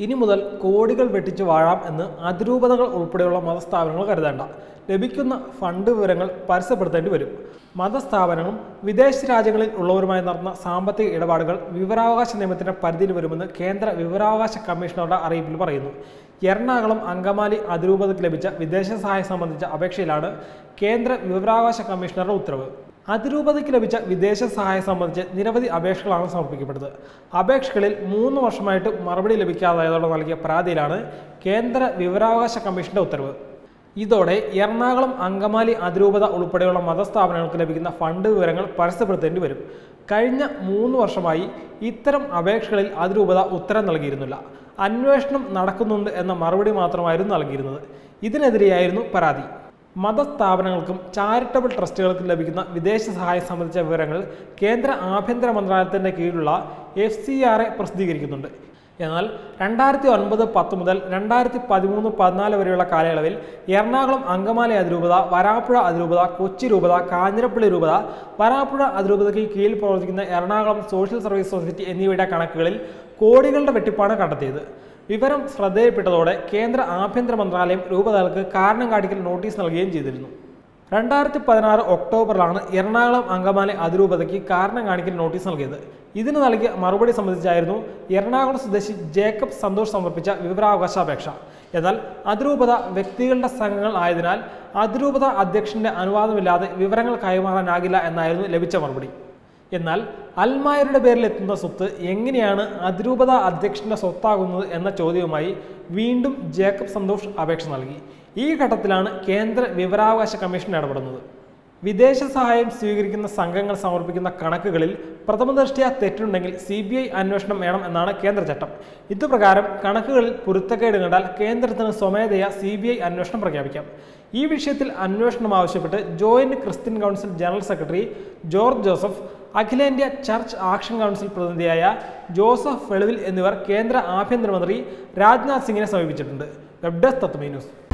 ഇനി മുതൽ കോടികൾ വെട്ടിച്ച് വാഴാം എന്ന് അതിരൂപതകൾ ഉൾപ്പെടെയുള്ള മതസ്ഥാപനങ്ങൾ കരുതേണ്ട ലഭിക്കുന്ന ഫണ്ട് വിവരങ്ങൾ പരസ്യപ്പെടുത്തേണ്ടി വരും മതസ്ഥാപനങ്ങളും വിദേശ രാജ്യങ്ങളിൽ ഉള്ളവരുമായി നടന്ന സാമ്പത്തിക ഇടപാടുകൾ വിവരാവകാശ നിയമത്തിന്റെ പരിധിയിൽ വരുമെന്ന് കേന്ദ്ര വിവരാവകാശ കമ്മീഷണറുടെ അറിയിപ്പിൽ പറയുന്നു എറണാകുളം അങ്കമാലി അതിരൂപതയ്ക്ക് ലഭിച്ച വിദേശ സഹായം സംബന്ധിച്ച അപേക്ഷയിലാണ് കേന്ദ്ര വിവരാവകാശ കമ്മീഷണറുടെ ഉത്തരവ് അതിരൂപതയ്ക്ക് ലഭിച്ച വിദേശ സഹായം സംബന്ധിച്ച് നിരവധി അപേക്ഷകളാണ് സമർപ്പിക്കപ്പെട്ടത് അപേക്ഷകളിൽ മൂന്ന് വർഷമായിട്ട് മറുപടി ലഭിക്കാതായതോടെ നൽകിയ പരാതിയിലാണ് കേന്ദ്ര വിവരാവകാശ കമ്മീഷന്റെ ഉത്തരവ് ഇതോടെ എറണാകുളം അങ്കമാലി അതിരൂപത ഉൾപ്പെടെയുള്ള മതസ്ഥാപനങ്ങൾക്ക് ലഭിക്കുന്ന ഫണ്ട് വിവരങ്ങൾ പരസ്യപ്പെടുത്തേണ്ടി വരും കഴിഞ്ഞ മൂന്ന് വർഷമായി ഇത്തരം അപേക്ഷകളിൽ അതിരൂപത ഉത്തരം നൽകിയിരുന്നില്ല അന്വേഷണം നടക്കുന്നുണ്ട് എന്ന മറുപടി മാത്രമായിരുന്നു നൽകിയിരുന്നത് ഇതിനെതിരെയായിരുന്നു പരാതി മതസ്ഥാപനങ്ങൾക്കും ചാരിറ്റബിൾ ട്രസ്റ്റുകൾക്കും ലഭിക്കുന്ന വിദേശ സഹായം സംബന്ധിച്ച വിവരങ്ങൾ കേന്ദ്ര ആഭ്യന്തര മന്ത്രാലയത്തിന്റെ കീഴിലുള്ള എഫ് സി ആർ എ പ്രസിദ്ധീകരിക്കുന്നുണ്ട് എന്നാൽ രണ്ടായിരത്തി ഒൻപത് പത്ത് മുതൽ രണ്ടായിരത്തി പതിമൂന്ന് പതിനാല് വരെയുള്ള കാലയളവിൽ എറണാകുളം അങ്കമാലി അതിരൂപത വരാപ്പുഴ അതിരൂപത കൊച്ചി രൂപത കാഞ്ഞിരപ്പള്ളി രൂപത വരാപ്പുഴ അതിരൂപതയ്ക്ക് കീഴിൽ പ്രവർത്തിക്കുന്ന എറണാകുളം സോഷ്യൽ സർവീസ് സൊസൈറ്റി എന്നിവയുടെ കണക്കുകളിൽ കോടികളുടെ വെട്ടിപ്പാണ് കണ്ടെത്തിയത് വിവരം ശ്രദ്ധയിൽപ്പെട്ടതോടെ കേന്ദ്ര ആഭ്യന്തര മന്ത്രാലയം രൂപതകൾക്ക് കാരണം കാണിക്കൽ നോട്ടീസ് നൽകുകയും ചെയ്തിരുന്നു രണ്ടായിരത്തി പതിനാറ് ഒക്ടോബറിലാണ് എറണാകുളം അങ്കമാലി അതിരൂപതയ്ക്ക് കാരണം കാണിക്കൽ നോട്ടീസ് നൽകിയത് ഇതിന് നൽകിയ മറുപടി സംബന്ധിച്ചായിരുന്നു എറണാകുളം സ്വദേശി ജേക്കബ് സന്തോഷ് സമർപ്പിച്ച വിവരാവകാശ അപേക്ഷ എന്നാൽ അതിരൂപത വ്യക്തികളുടെ സംഘങ്ങൾ ആയതിനാൽ അതിരൂപത അധ്യക്ഷന്റെ അനുവാദമില്ലാതെ വിവരങ്ങൾ കൈമാറാനാകില്ല എന്നായിരുന്നു ലഭിച്ച മറുപടി എന്നാൽ അൽമായരുടെ പേരിൽ എത്തുന്ന സ്വത്ത് എങ്ങനെയാണ് അതിരൂപത അധ്യക്ഷന്റെ സ്വത്താകുന്നത് എന്ന ചോദ്യവുമായി വീണ്ടും ജേക്കബ് സന്തോഷ് അപേക്ഷ നൽകി ഈ ഘട്ടത്തിലാണ് കേന്ദ്ര വിവരാവകാശ കമ്മീഷൻ ഇടപെടുന്നത് വിദേശ സഹായം സ്വീകരിക്കുന്ന സംഘങ്ങൾ സമർപ്പിക്കുന്ന കണക്കുകളിൽ പ്രഥമദൃഷ്ട്യാ തെറ്റുണ്ടെങ്കിൽ സി ബി ഐ അന്വേഷണം വേണം എന്നാണ് കേന്ദ്ര ചട്ടം ഇതുപ്രകാരം കണക്കുകളിൽ പൊരുത്തക്കേട് കണ്ടാൽ കേന്ദ്രത്തിന് സ്വമേധയാ സി ബി ഐ അന്വേഷണം പ്രഖ്യാപിക്കാം ഈ വിഷയത്തിൽ അന്വേഷണം ആവശ്യപ്പെട്ട് joint Christian council general secretary George Joseph അഖിലേന്ത്യാ ചർച്ച് ആക്ഷൻ കൗൺസിൽ പ്രതിനിധിയായ ജോസഫ് വെളുവിൽ എന്നിവർ കേന്ദ്ര ആഭ്യന്തരമന്ത്രി രാജ്നാഥ് സിംഗിനെ സമീപിച്ചിട്ടുണ്ട് വെബ് ഡെസ്ക് തത്വമേ ന്യൂസ്